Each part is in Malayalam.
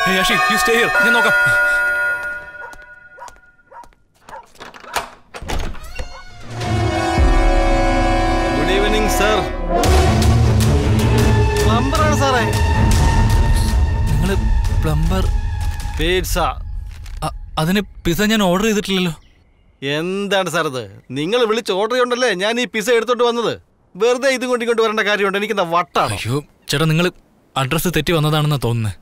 Hey, Yashi, you stay here. ഞാൻ നോക്കാം ഗുഡ് ഈവനിങ് സർ പ്ലംബറാണ് സാറേ നിങ്ങൾ പ്ലംബർ പിസ്സ അതിന് പിസ ഞാൻ ഓർഡർ ചെയ്തിട്ടില്ലല്ലോ എന്താണ് സാർ ഇത് നിങ്ങൾ വിളിച്ച് ഓർഡർ ചെയ്യണ്ടല്ലേ ഞാൻ ഈ പിസ്സ എടുത്തോണ്ട് വന്നത് വെറുതെ ഇതും കൊണ്ട് ഇങ്ങോട്ട് വരേണ്ട കാര്യമുണ്ട് എനിക്ക് എന്താ വട്ടാണ് അയ്യോ ചേട്ടാ നിങ്ങൾ അഡ്രസ്സ് തെറ്റി വന്നതാണെന്നാ തോന്നുന്നത്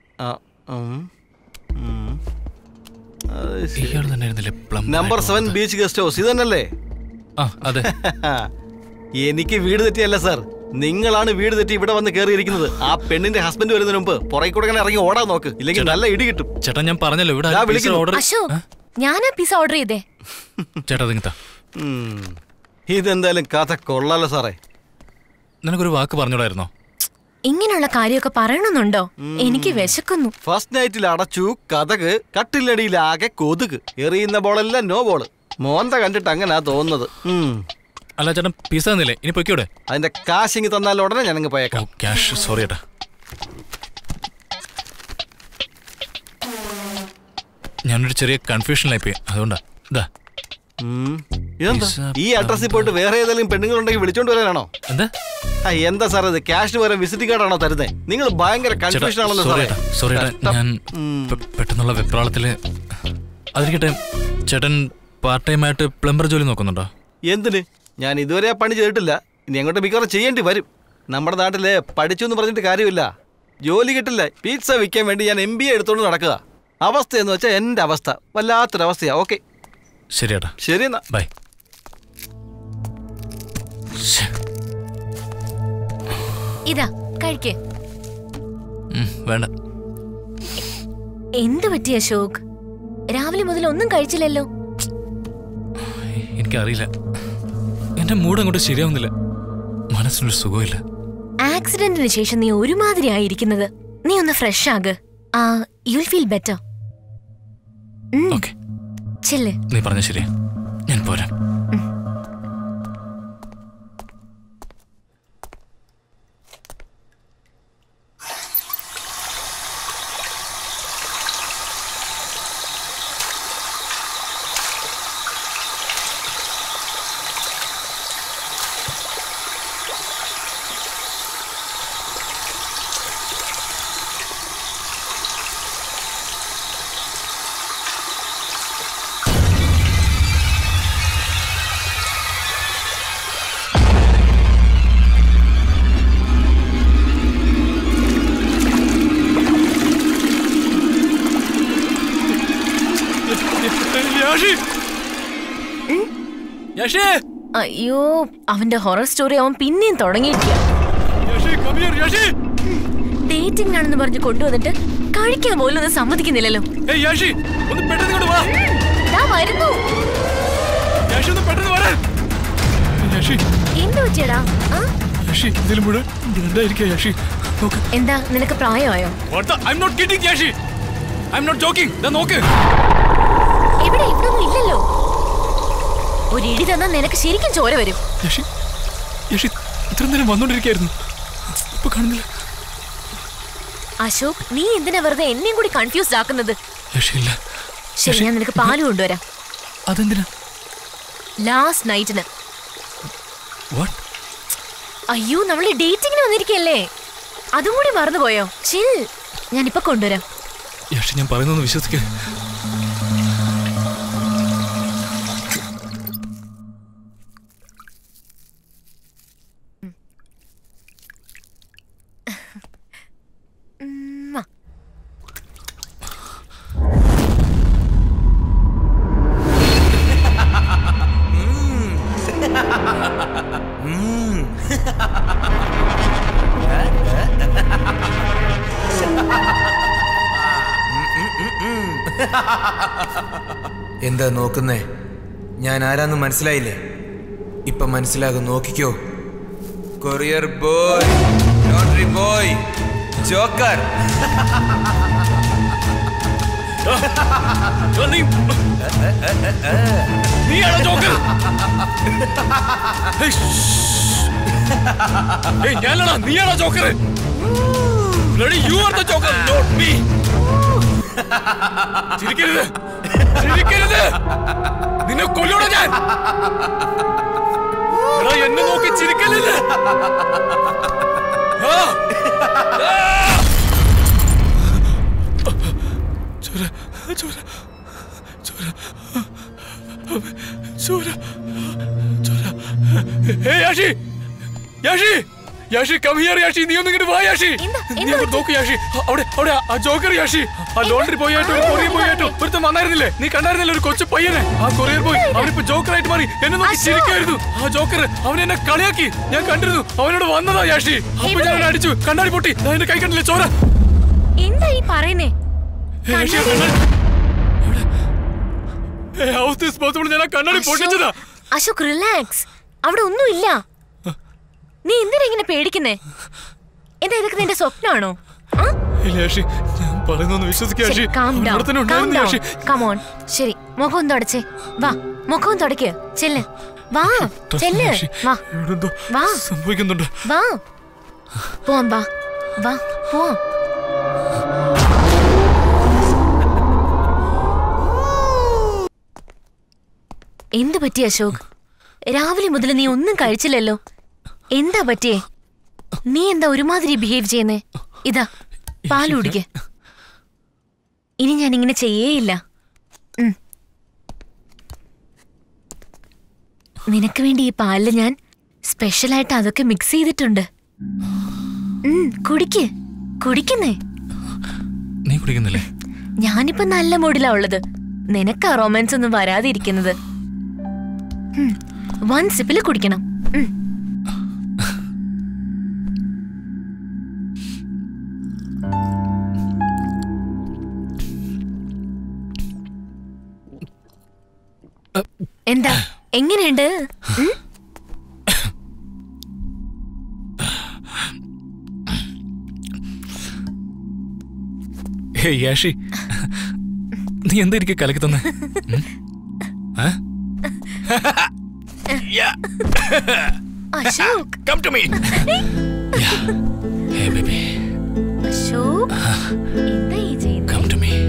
ഇയാൾ തന്നെ ആയിരുന്നില്ലേ plumber number seven beach guest house ഇത് തന്നെയല്ലേ ആ അതെ എനിക്ക് വീട് തെറ്റിയല്ല സാർ നിങ്ങളാണ് വീട് തെറ്റി ഇവിടെ വന്ന് കയറിയിരിക്കുന്നത് ആ പെണ്ണിന്റെ ഹസ്ബൻഡ് വരുന്നതിന് മുമ്പ് പുറകെ കൂടെ ഇങ്ങനെ ഇറങ്ങി ഓടാൻ നോക്ക് ഇല്ലെങ്കിൽ നല്ല ഇടി കിട്ടും ചേട്ടാ ഞാൻ പറഞ്ഞല്ലോ ഇവിടെ ദാ ആരും pizza വിളിക്കുന്നു. ഓർഡർ അശോക് ഞാനാ പിസ ഓർഡർ ചെയ്തേ ചേട്ടാ അതിങ്ങത്താ ഉം. ഇതെന്തായാലും കഥ കൊള്ളാലോ സാറേ നിനക്കൊരു വാക്ക് പറഞ്ഞോടായിരുന്നോ ഇങ്ങനെയുള്ള കാര്യമൊക്കെ പറയണമെന്നുണ്ടോ എനിക്ക് വിശക്കുന്നു ഫസ്റ്റ് നൈറ്റിൽ അടച്ചു കഥക് കട്ടിലടിയിലാകെ കൊതുക് എറിയുന്ന ബോളെല്ലാം നോ ബോള് മോന്ത കണ്ടിട്ട് അങ്ങനാ തോന്നുന്നത് ഉം. അല്ല ചേട്ടൻ പിസ തന്നില്ലേ ഇനി പൊയ്ക്കൂടെ അതിന്റെ കാശിങ് തന്നാൽ ഉടനെ ഞാനങ്ങ് പോയേക്കാം ക്യാഷ് സോറി ചേട്ടാ ഞാനൊരു ചെറിയ കൺഫ്യൂഷനിലായി പോയി അതുകൊണ്ടാ ഇതാ ഉം. ഇതെന്താ പിസ്സ, ഈ അഡ്രസ്സിൽ പോയിട്ട് വേറെ ഏതെങ്കിലും പെണ്ണുങ്ങളുണ്ടെങ്കിൽ വിളിച്ചോണ്ട് വരാനാണോ എന്താ ആ, എന്താ സാർ ഇത് ക്യാഷിന് പകരം വിസിറ്റിംഗ് കാർഡാണോ തരുന്നത് നിങ്ങൾ ഭയങ്കര കൺഫ്യൂഷൻ ആണല്ലോ സോറി സാറേ ചേട്ടാ സോറി ചേട്ടാ കഷ്ടം. ഞാൻ ഉം. പെ- പെട്ടെന്നുള്ള വെപ്രാളത്തില് അതിരിക്കട്ടെ ചേട്ടൻ പാർട്ട് ടൈം ആയിട്ട് പ്ലംബർ ജോലി നോക്കുന്നുണ്ടോ എന്തിന് ഞാൻ ഇതുവരെ ആ പണി ചെയ്തിട്ടില്ല ഇനി അങ്ങോട്ട് മിക്കവാറും ചെയ്യേണ്ടി വരും നമ്മുടെ നാട്ടില് പഠിച്ചു എന്ന് പറഞ്ഞിട്ട് കാര്യമില്ല ജോലി കിട്ടില്ല പീറ്റ്സ വിൽക്കാൻ വേണ്ടി ഞാൻ എം ബി എ എടുത്തോണ്ട് നടക്കുക അവസ്ഥ എന്ന് വെച്ചാൽ എൻ്റെ അവസ്ഥ വല്ലാത്തൊരവസ്ഥയാ ഓക്കെ ശരി ചേട്ടാ ശരി എന്നാ ബൈ ഇതാ കഴിക്കേ വേണ്ട എന്ത് പറ്റി അശോക് രാവിലെ മുതൽ ഒന്നും കഴിച്ചില്ലല്ലോ എനിക്കറിയില്ല എന്റെ മൂഡ് അങ്ങോട്ട് ശരിയാവുന്നില്ല മനസ്സിനൊരു സുഖമില്ല ആക്സിഡന്റിന് ശേഷം നീ ഒരുമാതിരി ആയിരിക്കുന്നത് നീ ഒന്ന് ഫ്രഷ് ആക് ആ യുൽ ഫീൽ ബെറ്റർ ഓക്കെ ചെല്ല് നീ പറഞ്ഞ ശരിയാ ഞാൻ പോരാ യാഷി അയ്യോ അവന്റെ ഹൊറർ സ്റ്റോറി അവൻ പിന്നെയും തുടങ്ങിയിട്ടില്ല Yashi come here, Yashi dating ആണെന്ന് പറഞ്ഞ് കൊണ്ടുവന്നിട്ട് കഴിക്കാൻ പോലും ഒന്നും സമ്മതിക്കുന്നില്ലല്ലോ ഏയ് യാഷി ഒന്ന് പെട്ടെന്ന് ഇങ്ങോട്ട് വാ ദാ വരുന്നു യാഷി ഒന്ന് പെട്ടെന്ന് വരാൻ യാഷി എന്ത് പറ്റിയടാ ആ? യാഷി ഇതിലും മുഴുവൻ ബ്ലഡായിരിക്കുക യാഷി നോക്ക് എന്താ നിനക്ക് പ്രായമായോ What the? I'm not kidding, Yashi I'm not joking. ദാ നോക്ക് എവിടെ ഇവിടെ ഒന്നും ഇല്ലല്ലോ ഒരു ഇടി തന്നാ നിനക്ക് ശരിക്കും ചോര വരും യാഷി യാഷി ഇത്ര നേരം വന്നോണ്ടിരിക്കായിരുന്നു ഇപ്പൊ കാണുന്നില്ല അശോക് നീ എന്തിനാ വെറുതെ എന്നെയും കൂടി കൺഫ്യൂസ്ഡ് ആക്കുന്നത് യാഷി ഇല്ല ശരി ഞാൻ നിനക്ക് പാല് കൊണ്ടുവരാം അതെന്തിനാ ലാസ്റ്റ് നൈറ്റിന് വാട്ട് അയ്യോ നമ്മള് ഡേറ്റിങ്ങിന് വന്നിരിക്കല്ലേ അതും കൂടി മറന്നുപോയോ ചിൽ ഞാനിപ്പൊ കൊണ്ടുവരാം യാഷി ഞാൻ പറയുന്നൊന്ന് വിശ്വസിക്കേ ഉമ്മ. എന്താ നോക്കുന്നേ ഞാൻ ആരാന്ന് മനസ്സിലായില്ലേ ഇപ്പൊ മനസ്സിലാകും നോക്കിക്കോ courier boy laundry boy joker നീയാണോ ജോക്കർ ഏയ് ഞാനാണോ നീയാണോ joker Bloody, you are the joker, not me. ചിരിക്കരുത് ചിരിക്കരുത് നിന്നെ കൊല്ലൂടെ ഞാൻ എടാ, എന്നെ നോക്കി ചിരിക്കരുത് ആ! ആ! ചോര ചോര ചോര ചോര ചോര ഏ യാഷി യാഷി യാഷി കം ഹിയർ യാഷി നീ ഒന്ന് ഇങ്ങോട്ട് വാ യാഷി എന്താ? നീ എന്താ അങ്ങോട്ട് നോക്ക് യാഷി ആ, അവിടെ അവിടെ ആ ജോക്കർ യാഷി ആ ലോണ്ടറി പോയായിട്ട് ഒരു കൊറിയർ പോയായിട്ട് ഒരുത്തൻ വന്നായിരുന്നില്ലേ നീ കണ്ടായിരുന്നില്ലേ ഒരു കൊച്ചു പയ്യനെ ആ കൊറിയർ പോയി അവനിപ്പോ ജോക്കർ ആയിട്ട് മാറി എന്നെ നോക്കി അശോക്. ചിരിക്കായിരുന്നു ആ ജോക്കർ അവൻ എന്നെ കളിയാക്കി ഞാൻ കണ്ടിരുന്നു അവനോട് വന്നതാ യാഷി അപ്പൊ ഞാൻ അവനെ അടിച്ചു കണ്ണാടി പൊട്ടി ദാ എന്റെ കൈ കണ്ടില്ലേ ചോര എന്താ ഈ പറയുന്നേ ഏ, യാഷി, ആ കണ്ണാടി എവിടെ? ഏ, how this possible? ഞാൻ ആ കണ്ണാടി പൊട്ടിച്ചതാ അശോക് റിലാക്സ് അവിടെ ഒന്നുമില്ല നീ എന്തിനാ ഇങ്ങനെ പേടിക്കുന്നേ എന്താ ഇതൊക്കെ നിന്റെ സ്വപ്നമാണോ ആ? ഇല്ല യാഷി ഞാൻ പറയുന്നൊന്ന് വിശ്വസിക്കുക ശരി, യാഷി calm down, അവിടെ തന്നെ calm ഉണ്ടായിരുന്നു down. Yashi Come on. ശരി മുഖം തുടച്ചേ വാ മുഖം തുടയ്ക്ക് ചെല്ല് വാ ചെല്ല് യാഷി, വാ ഇവിടെ എന്തോ വാ. സംഭവിക്കുന്നുണ്ട് വാ പോവാം വാ വാ പോവാം എന്തു പറ്റി അശോക് രാവിലെ മുതൽ നീ ഒന്നും കഴിച്ചില്ലല്ലോ എന്താ പറ്റിയേ നീ എന്താ ഒരുമാതിരി ബിഹേവ് ചെയ്യുന്നേ ഇതാ പാല് കുടിക്ക് ഇനി ഞാൻ ഇങ്ങനെ ചെയ്യേയില്ല ഉം. നിനക്ക് വേണ്ടി ഈ പാലില് ഞാൻ സ്പെഷ്യലായിട്ട് അതൊക്കെ മിക്സ് ചെയ്തിട്ടുണ്ട് ഉം, കുടിക്ക് കുടിക്കുന്നേ നീ കുടിക്കുന്നില്ലേ ഞാനിപ്പോ നല്ല മൂഡിലാ ഉള്ളത് നിനക്കാ റൊമാൻസ് ഒന്നും വരാതിരിക്കുന്നത് ഉം, വൺ സിപ്പില് കുടിക്കണം ഉം. എന്താ എങ്ങനെയുണ്ട് ഉം? ഹേ യാഷി നീ എന്താ എനിക്ക് കലക്കി തന്നെ Ashok come to me hey baby Ashok എന്താ ഈ ചെയ്യുന്നത് come to me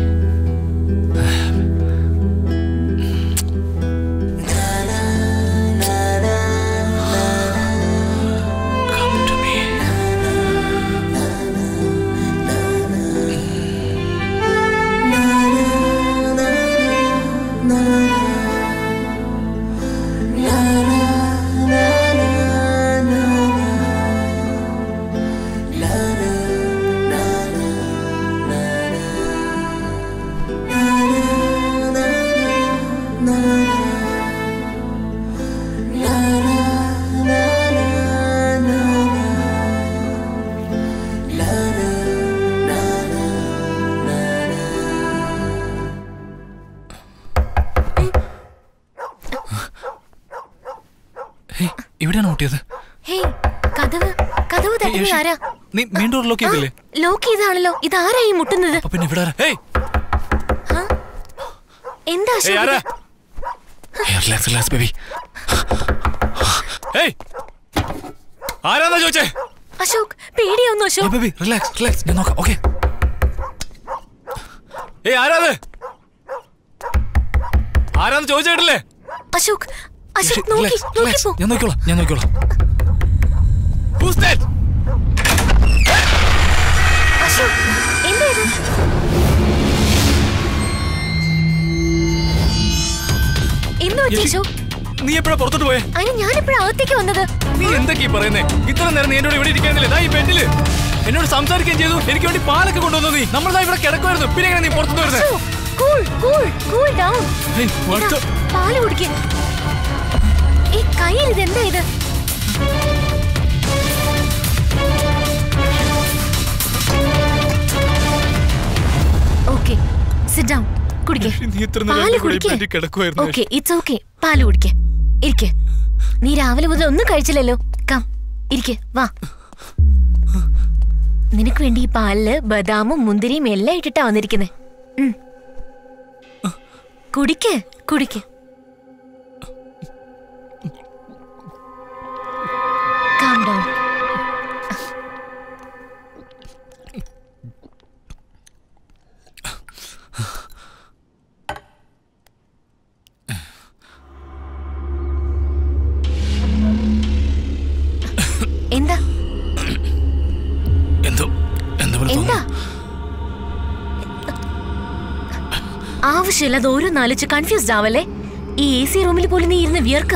Come to me. Hey ഇവിടെയാണ് മുട്ടിയത് ഹേയ് കഥവ് കഥവ് തട്ടുന്നത് യേശു, ആരാ നീ മെയിൻ ഡോർ ലോക്ക് ചെയ്തില്ലേ ലോക്ക് ചെയ്താണല്ലോ ഇതാരാ ഈ മുട്ടുന്നത് അപ്പൊ പിന്നെ ഇവിടെ ആരാ? ഹേയ് എന്താ ഏയ്, ആരാ? Ashok hey relax relax baby ഏയ് ആരാന്നാ ചോദിച്ചേ അശോക് പേടിയാവുന്നു hey Ashok baby relax relax ഞാൻ നോക്കാം ഓക്കെ ഏയ് ആരാത് ആരാന്ന് ചോദിച്ചേട്ടില്ലേ അശോക് അശോക് നോക്കി നോക്കി പോ ഞാൻ നോക്കിക്കോളാം ഞാൻ നോക്കിക്കോളാം Who's that? അശോക് എന്താ ഇത് എന്ത് പറ്റി യേശു. അശോക് നീ എപ്പോഴാ പുറത്തോട്ട് പോയേ അതിന് ഞാനിപ്പോഴാ അകത്തേക്ക് വന്നത് നീ എന്തൊക്കെയാ പറയുന്നേ ഇത്ര നേരം നീ എന്നോട് ഇവിടെ ഇരിക്കാനില്ലേ ദാ ഈ ബെഡില് എന്നോട് സംസാരിക്കുകയും ചെയ്തു എനിക്ക് വേണ്ടി പാലൊക്കെ കൊണ്ടുവന്നു നീ നമ്മൾ ദാ ഇവിടെ കിടക്കുമായിരുന്നു പിന്നെ എങ്ങനെ നീ പുറത്തുനിന്ന് വരുന്നേ Ashok cool cool cool down Hey, what the- പാല് കുടിക്ക് ഈ കയ്യിൽ ഇത് എന്താ ഇത് ഓക്കെ സിറ്റ് ഡൗൺ കുടിക്കേ നീ ഇത്ര നേരം പാല് എന്റെ കൂടെ ഈ കുടിക്ക് ബെഡിൽ കിടക്കുമായിരുന്നു ഓക്കെ ഇറ്റ്സ് ഓക്കെ പാല് കുടിക്ക് ഇരിക്കെ നീ രാവിലെ മുതൽ ഒന്നും കഴിച്ചില്ലല്ലോ കം ഇരിക്കെ വാ നിനക്ക് വേണ്ടി ഈ പാലില് ബദാമും മുന്തിരിയും എല്ലാം ഇട്ടിട്ടാ വന്നിരിക്കുന്നേ ഉം. കുടിക്ക് കുടിക്ക് കാം ഡൗൺ ആവശ്യമില്ലാതെ ഓരോന്നാലോചിച്ച് കൺഫ്യൂസ്ഡ് ആവല്ലേ ഈ എ സി റൂമിൽ പോലും നീ ഇരുന്ന് വിയർക്ക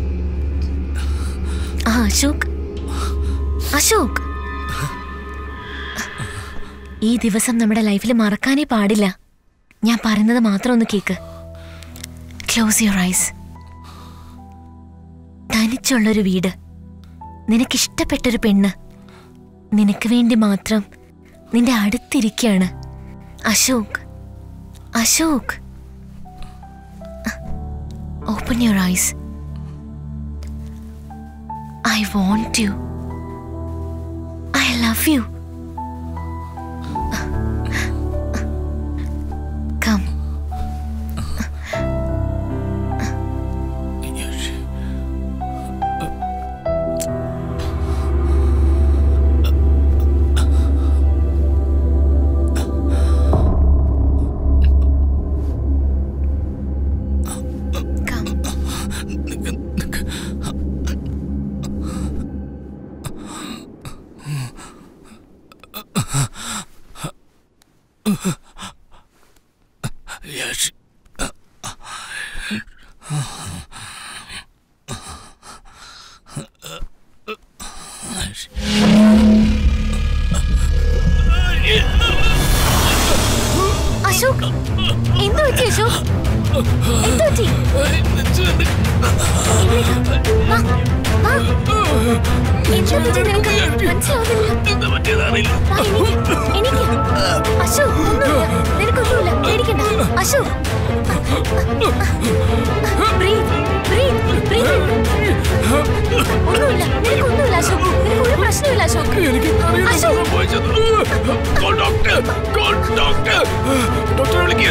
ആ അശോക് അശോക് ഈ ദിവസം നമ്മുടെ ലൈഫിൽ മറക്കാനേ പാടില്ല ഞാൻ പറയുന്നത് മാത്രം ഒന്ന് കേക്ക് ക്ലോസ് യുവർ ഐസ് തനിച്ചുള്ളൊരു വീട് നിനക്കിഷ്ടപ്പെട്ടൊരു പെണ്ണ് നിനക്ക് വേണ്ടി മാത്രം നിന്റെ അടുത്തിരിക്കുകയാണ് Ashok Ashok open your eyes I want you I love you come come Yashi Ashok എന്ത് പറ്റി അശോക് എന്ത് പറ്റി വാ, വാ. എന്താ പറ്റി നിനക്ക് മനസ്സിലാവുന്നില്ല വാ, എണീക്ക്, എണീക്ക്. അശോക് ഒന്നുമില്ല നിനക്കൊന്നുമില്ല പേടിക്കണ്ട അശോക് Breathe, breathe, breathe. ഒന്നുമില്ല നിനക്കൊന്നുമില്ല അശോക് നിനക്ക് ഒരു പ്രശ്നമില്ല അശോക് എനിക്ക് അശോക് ഡോക്ടർ ഡോക്ടർ ഡോക്ടറെ വിളിക്കുക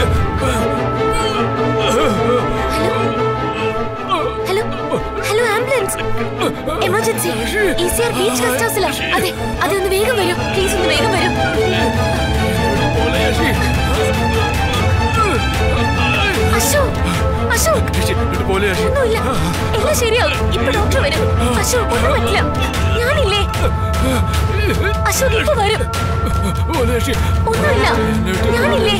hello hello ambulance emergency E C R beach guest ഹൗസിലാ അതെ അതെ ഒന്ന് വേഗം വരൂ പ്ലീസ് ഒന്ന് വേഗം വരൂ അശോക് അശോക് പോലെ ഒന്നുമില്ല എല്ലാം ശരിയാവും ഇപ്പൊ ഡോക്ടർ വരും അശോക് ഒന്നും പറ്റില്ല ഞാനില്ലേ അശോക് ഇപ്പൊ വരും ഒന്നുമില്ല ഞാനില്ലേ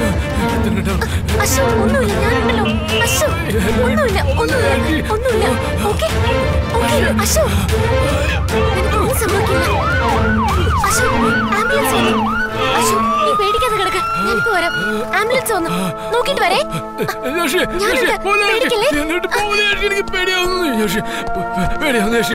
അശോക് ഒന്നുമില്ല ഞാനുണ്ടല്ലോ അശോക് ഒന്നുമില്ല ഒന്നുമില്ല ഒന്നുമില്ല ഓക്കെ ഓക്കെ അശോക് നിനക്കൊന്നും സംഭവിക്കില്ല അശോക് ആംബുലൻസ് വന്നു അശോക് നീ പേടിക്കാതെ കിടക്ക് ഞാനിപ്പോ വരാം ആംബുലൻസ് വന്നു നോക്കിട്ട് വരേ ഞാനുണ്ട്. പേടിക്കല്ലേ? എന്നിട്ട് പോലെ എനിക്ക് പേടിയാവുന്നു പേടിയാവുന്നു